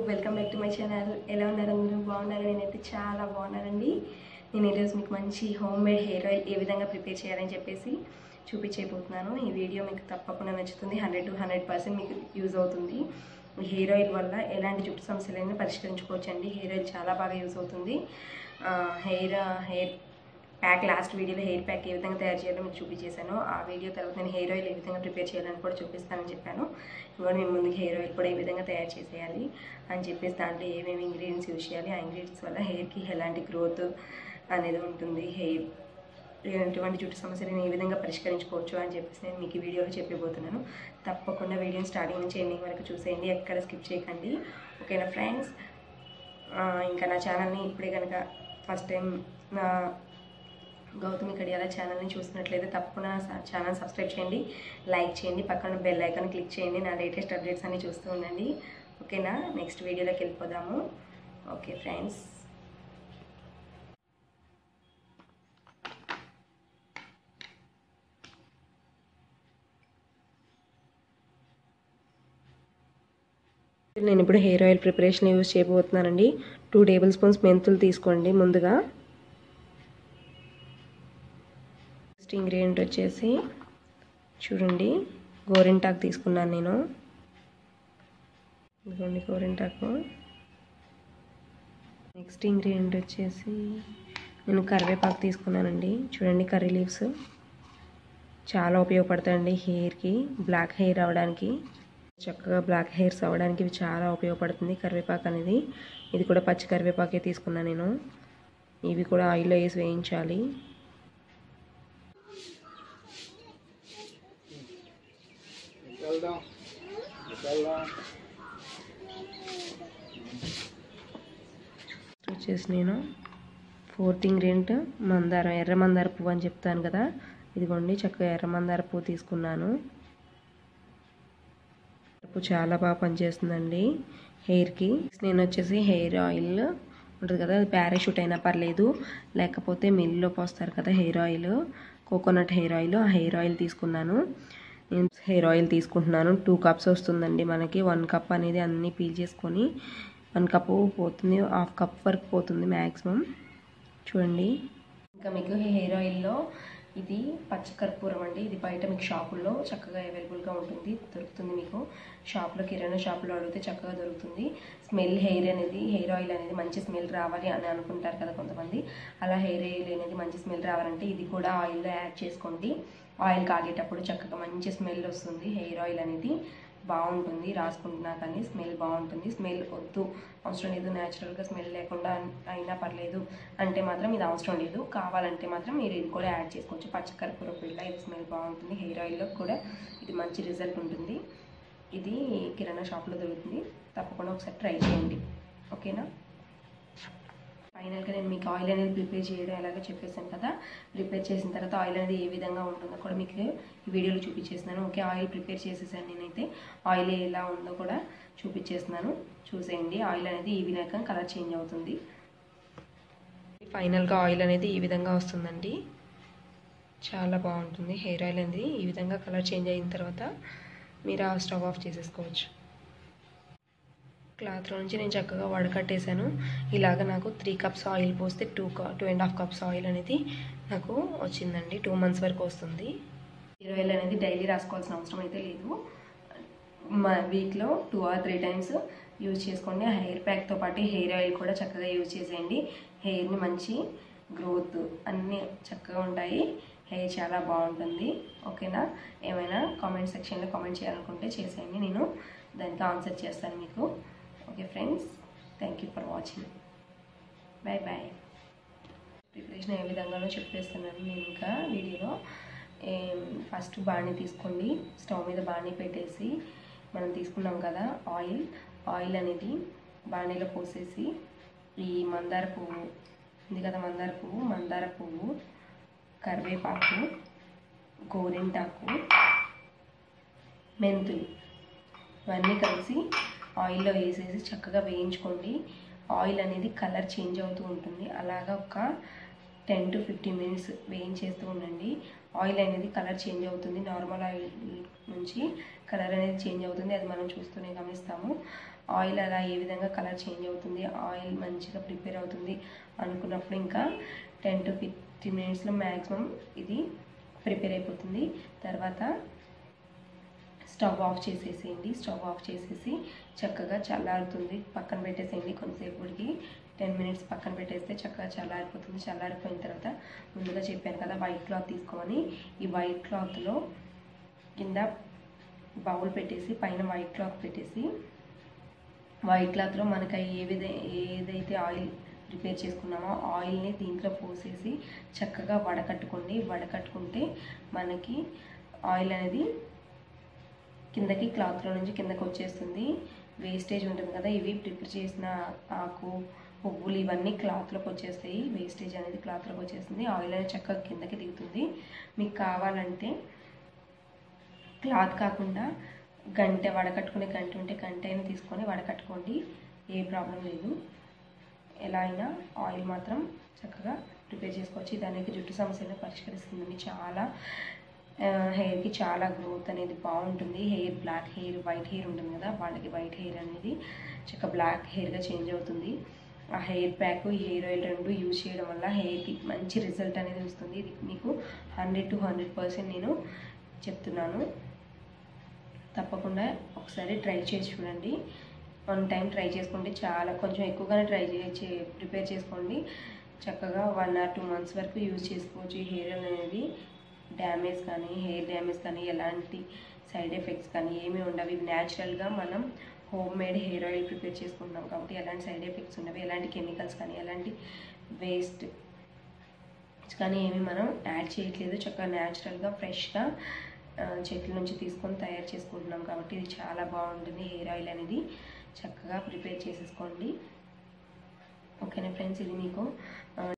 welcome back to my channel ఎలా ఉన్నారు అందరూ బాగున్నారు నేనైతే చాలా బాగున్నానండి నేను ఈరోజు మీకు మంచి హోమ్ మేడ్ హెయిర్ ఆయిల్ ఏ విధంగా ప్రిపేర్ చేయాలని చెప్పేసి చూపించబోతున్నాను ఈ వీడియో మీకు తప్పకుండా నచ్చుతుంది హండ్రెడ్ టు హండ్రెడ్ పర్సెంట్ మీకు యూజ్ అవుతుంది ఈ హెయిర్ ఆయిల్ వల్ల ఎలాంటి జుట్టు సమస్యలైనా పరిష్కరించుకోవచ్చు అండి హెయిర్ ఆయిల్ చాలా బాగా యూజ్ అవుతుంది ఆ, హెయిర్ హెయిర్ ప్యాక్ లాస్ట్ వీడియోలో హెయిర్ ప్యాక్ ఏ విధంగా తయారు చేయాలో మీకు చూపించేశాను ఆ వీడియో తర్వాత నేను హెయిర్ ఆయిల్ ఏ విధంగా ప్రిపేర్ చేయాలని కూడా చూపిస్తానని చెప్పాను ఇంకా మేము ముందుకు హెయిర్ ఆయిల్ కూడా ఏ విధంగా తయారు చేసేయాలి అని చెప్పేసి దాంట్లో ఏమేమి ఇంగ్రీడియంట్స్ యూజ్ చేయాలి ఆ ఇంగ్రీడియంట్స్ వల్ల హెయిర్కి ఎలాంటి గ్రోత్ అనేది ఉంటుంది హెయిర్ ఎటువంటి జుట్టు సమస్యలను ఏ విధంగా పరిష్కరించుకోవచ్చు అని చెప్పేసి నేను మీకు ఈ వీడియోలో చెప్పిపోతున్నాను తప్పకుండా వీడియోని స్టార్టింగ్ నుంచి ఎండింగ్ వరకు చూసేయండి ఎక్కడ స్కిప్ చేయకండి ఓకేనా ఫ్రెండ్స్ ఇంకా నా ఛానల్ని ఇప్పుడే కనుక ఫస్ట్ టైం నా గౌతమి కడియాల ఛానల్ని చూసినట్లయితే తప్పకుండా నా ఛానల్ సబ్స్క్రైబ్ చేయండి లైక్ చేయండి పక్కన బెల్ ఐకాన్ క్లిక్ చేయండి నా లేటెస్ట్ అప్డేట్స్ అన్ని చూస్తూ ఉండండి ఓకేనా నెక్స్ట్ వీడియోలోకి వెళ్ళిపోదాము ఓకే ఫ్రెండ్స్ నేను ఇప్పుడు హెయిర్ ఆయిల్ ప్రిపరేషన్ యూజ్ చేయబోతున్నానండి టూ టేబుల్ స్పూన్స్ మెంతులు తీసుకోండి ముందుగా ఫస్ట్ ఇంగ్రీడియంట్ వచ్చేసి చూడండి గోరింటాకు తీసుకున్నాను నేను ఇదిగోండి గోరింటాకు నెక్స్ట్ ఇంగ్రీడియంట్ వచ్చేసి నేను కరివేపాకు తీసుకున్నానండి చూడండి కర్రీ లీవ్స్ చాలా ఉపయోగపడతాయండి హెయిర్కి బ్లాక్ హెయిర్ అవ్వడానికి చక్కగా బ్లాక్ హెయిర్స్ అవ్వడానికి ఇవి చాలా ఉపయోగపడుతుంది కరివేపాకు అనేది ఇది కూడా పచ్చి కరివేపాకే తీసుకున్నాను నేను ఇవి కూడా ఆయిల్లో వేసి వేయించాలి వెళ్దాం వెళ్దాం వచ్చేసి నేను ఫోర్త్ ఇంగ్రీడియంట్ మందారం ఎర్ర మందార పువ్వు అని చెప్తాను కదా ఇదిగోండి చక్కగా ఎర్ర మందార పువ్వు తీసుకున్నాను పువ్వు చాలా బాగా పనిచేస్తుందండి హెయిర్కి నేను వచ్చేసి హెయిర్ ఆయిల్ ఉంటుంది కదా అది పారాషూట్ అయినా పర్లేదు లేకపోతే మిల్లులో పోస్తారు కదా hair oil coconut hair oil ఆ హెయిర్ ఆయిల్ తీసుకున్నాను నేను హెయిర్ ఆయిల్ తీసుకుంటున్నాను టూ కప్స్ వస్తుందండి మనకి వన్ కప్ అనేది అన్నీ పీల్ చేసుకొని వన్ కప్ పోతుంది హాఫ్ కప్ వరకు పోతుంది మ్యాక్సిమం చూడండి ఇంకా మీకు ఈ హెయిర్ ఆయిల్లో ఇది పచ్చ కర్పూరం అండి ఇది బయట మీకు షాపుల్లో చక్కగా అవైలబుల్గా ఉంటుంది దొరుకుతుంది మీకు షాప్లో కిరాణా షాప్లో అడిగితే చక్కగా దొరుకుతుంది స్మెల్ హెయిర్ అనేది హెయిర్ ఆయిల్ అనేది మంచి స్మెల్ రావాలి అని అనుకుంటారు కదా కొంతమంది అలా హెయిర్ ఆయిల్ అనేది మంచి స్మెల్ రావాలంటే ఇది కూడా ఆయిల్లో యాడ్ చేసుకోండి ఆయిల్ కాగేటప్పుడు చక్కగా మంచి స్మెల్ వస్తుంది హెయిర్ ఆయిల్ అనేది బాగుంటుంది రాసుకుంటున్నా కానీ స్మెల్ బాగుంటుంది స్మెల్ వద్దు అవసరం లేదు న్యాచురల్గా స్మెల్ లేకుండా అయినా పర్లేదు అంటే మాత్రం ఇది అవసరం లేదు కావాలంటే మాత్రం మీరు ఇది కూడా యాడ్ చేసుకోవచ్చు పచ్చకర్పూర పిల్ల ఇది స్మెల్ బాగుంటుంది హెయిర్ ఆయిల్లో కూడా ఇది మంచి రిజల్ట్ ఉంటుంది ఇది కిరాణా షాప్లో దొరుకుతుంది తప్పకుండా ఒకసారి ట్రై చేయండి ఓకేనా ఫైనల్గా నేను మీకు ఆయిల్ అనేది ప్రిపేర్ చేయడం ఎలాగో చెప్పేసాను కదా ప్రిపేర్ చేసిన తర్వాత ఆయిల్ అనేది ఏ విధంగా ఉంటుందో కూడా మీకు ఈ వీడియోలో చూపించేస్తున్నాను ఓకే ఆయిల్ ప్రిపేర్ చేసేసాను నేనైతే ఆయిల్ ఎలా ఉందో కూడా చూపించేస్తున్నాను చూసేయండి ఆయిల్ అనేది ఈ విధంగా కలర్ చేంజ్ అవుతుంది ఫైనల్గా ఆయిల్ అనేది ఈ విధంగా వస్తుందండి చాలా బాగుంటుంది హెయిర్ ఆయిల్ అనేది ఈ విధంగా కలర్ చేంజ్ అయిన తర్వాత మీరు ఆ స్టవ్ ఆఫ్ చేసేసుకోవచ్చు క్లాత్లో నుంచి నేను చక్కగా వడకట్టేశాను ఇలాగ నాకు త్రీ కప్స్ ఆయిల్ పోస్తే two two and half cups oil అనేది నాకు వచ్చిందండి టూ మంత్స్ వరకు వస్తుంది హెయిర్ ఆయిల్ అనేది డైలీ రాసుకోవాల్సిన అవసరం అయితే లేదు మా వీక్లో two or three times use చేసుకోండి ఆ హెయిర్ ప్యాక్తో పాటు హెయిర్ ఆయిల్ కూడా చక్కగా యూజ్ చేసేయండి హెయిర్ని మంచి గ్రోత్ అన్నీ చక్కగా ఉంటాయి హెయిర్ చాలా బాగుంటుంది ఓకేనా ఏమైనా కామెంట్ సెక్షన్లో కామెంట్ చేయాలనుకుంటే చేసేయండి నేను దానికి ఆన్సర్ చేస్తాను మీకు okay friends thank you for watching bye bye preparation ఏ విధంగానో చెప్పేస్తున్నాను నేను ఇంకా వీడియోలో ఫస్ట్ బాణీ తీసుకోండి స్టవ్ మీద బాణీ పెట్టేసి మనం తీసుకున్నాం కదా ఆయిల్ ఆయిల్ అనేది బాణీలో పోసేసి ఈ మందార పువ్వు ఉంది కదా మందార పువ్వు మందార పువ్వు కరివేపాకు గోరింటాకు మెంతులు ఇవన్నీ కలిసి ఆయిల్లో వేసేసి చక్కగా వేయించుకోండి ఆయిల్ అనేది కలర్ చేంజ్ అవుతూ ఉంటుంది అలాగా ఒక టెన్ టు ఫిఫ్టీన్ మినిట్స్ వేయించేస్తూ ఉండండి ఆయిల్ అనేది కలర్ చేంజ్ అవుతుంది నార్మల్ ఆయిల్ నుంచి కలర్ అనేది చేంజ్ అవుతుంది అది మనం చూస్తూనే గమనిస్తాము ఆయిల్ అలా ఏ విధంగా కలర్ చేంజ్ అవుతుంది ఆయిల్ మంచిగా ప్రిపేర్ అవుతుంది అనుకున్నప్పుడు ఇంకా టెన్ టు ఫిఫ్టీన్ మినిట్స్లో మ్యాక్సిమం ఇది ప్రిపేర్ అయిపోతుంది తర్వాత స్టవ్ ఆఫ్ చేసేసేయండి స్టవ్ ఆఫ్ చేసేసి చక్కగా చల్లారుతుంది పక్కన పెట్టేసేయండి కొంతసేపటికి టెన్ మినిట్స్ పక్కన పెట్టేస్తే చక్కగా చల్లారిపోతుంది చల్లారిపోయిన తర్వాత ముందుగా చెప్పాను కదా వైట్ క్లాత్ తీసుకోమని ఈ వైట్ క్లాత్లో కింద బౌల్ పెట్టేసి పైన వైట్ క్లాత్ పెట్టేసి వైట్ క్లాత్లో మనకి ఏ విధ ఏదైతే ఆయిల్ ప్రిపేర్ చేసుకున్నామో ఆయిల్ని దీంట్లో పోసేసి చక్కగా వడకట్టుకోండి వడకట్టుకుంటే మనకి ఆయిల్ అనేది కిందకి క్లాత్లో నుంచి కిందకి వచ్చేస్తుంది వేస్టేజ్ ఉంటుంది కదా ఇవి ప్రిపేర్ చేసిన ఆకు పువ్వులు ఇవన్నీ క్లాత్లోకి వచ్చేస్తాయి వేస్టేజ్ అనేది క్లాత్లోకి వచ్చేస్తుంది ఆయిల్ అనేది చక్కగా కిందకి దిగుతుంది మీకు కావాలంటే క్లాత్ కాకుండా గంటె వడకట్టుకునే గంట ఉంటే గంట అయినా తీసుకొని వడకట్టుకోండి ఏ ప్రాబ్లం లేదు ఎలా అయినా ఆయిల్ మాత్రం చక్కగా ప్రిపేర్ చేసుకోవచ్చు ఇది అనేది జుట్టు సమస్యలను పరిష్కరిస్తుందండి చాలా హెయిర్కి చాలా గ్రోత్ అనేది బాగుంటుంది hair black hair white hair ఉంటుంది కదా వాళ్ళకి వైట్ హెయిర్ అనేది చక్కగా బ్లాక్ హెయిర్గా చేంజ్ అవుతుంది ఆ హెయిర్ ప్యాక్ ఈ హెయిర్ ఆయిల్ రెండు యూజ్ చేయడం వల్ల హెయిర్కి మంచి రిజల్ట్ అనేది వస్తుంది ఇది మీకు హండ్రెడ్ టు హండ్రెడ్ పర్సెంట్ నేను చెప్తున్నాను తప్పకుండా ఒకసారి ట్రై చేసి చూడండి వన్ టైం ట్రై చేసుకుంటే చాలా కొంచెం ఎక్కువగానే ట్రై చే ప్రిపేర్ చేసుకోండి చక్కగా వన్ ఆర్ టూ మంత్స్ వరకు యూజ్ చేసుకోవచ్చు ఈ హెయిర్ అనేది డ్యామేజ్ కానీ హెయిర్ డ్యామేజ్ కానీ ఎలాంటి సైడ్ ఎఫెక్ట్స్ కానీ ఏమీ ఉండవు ఇవి న్యాచురల్గా మనం home made hair oil prepare చేసుకుంటున్నాం కాబట్టి ఎలాంటి సైడ్ ఎఫెక్ట్స్ ఉండవు ఎలాంటి కెమికల్స్ కానీ ఎలాంటి వేస్ట్ కానీ ఏమి మనం యాడ్ చేయట్లేదు చక్కగా న్యాచురల్గా ఫ్రెష్గా చెట్ల నుంచి తీసుకొని తయారు చేసుకుంటున్నాం కాబట్టి ఇది చాలా బాగుంటుంది హెయిర్ ఆయిల్ అనేది చక్కగా ప్రిపేర్ చేసేసుకోండి ఓకేనా ఫ్రెండ్స్ ఇది మీకు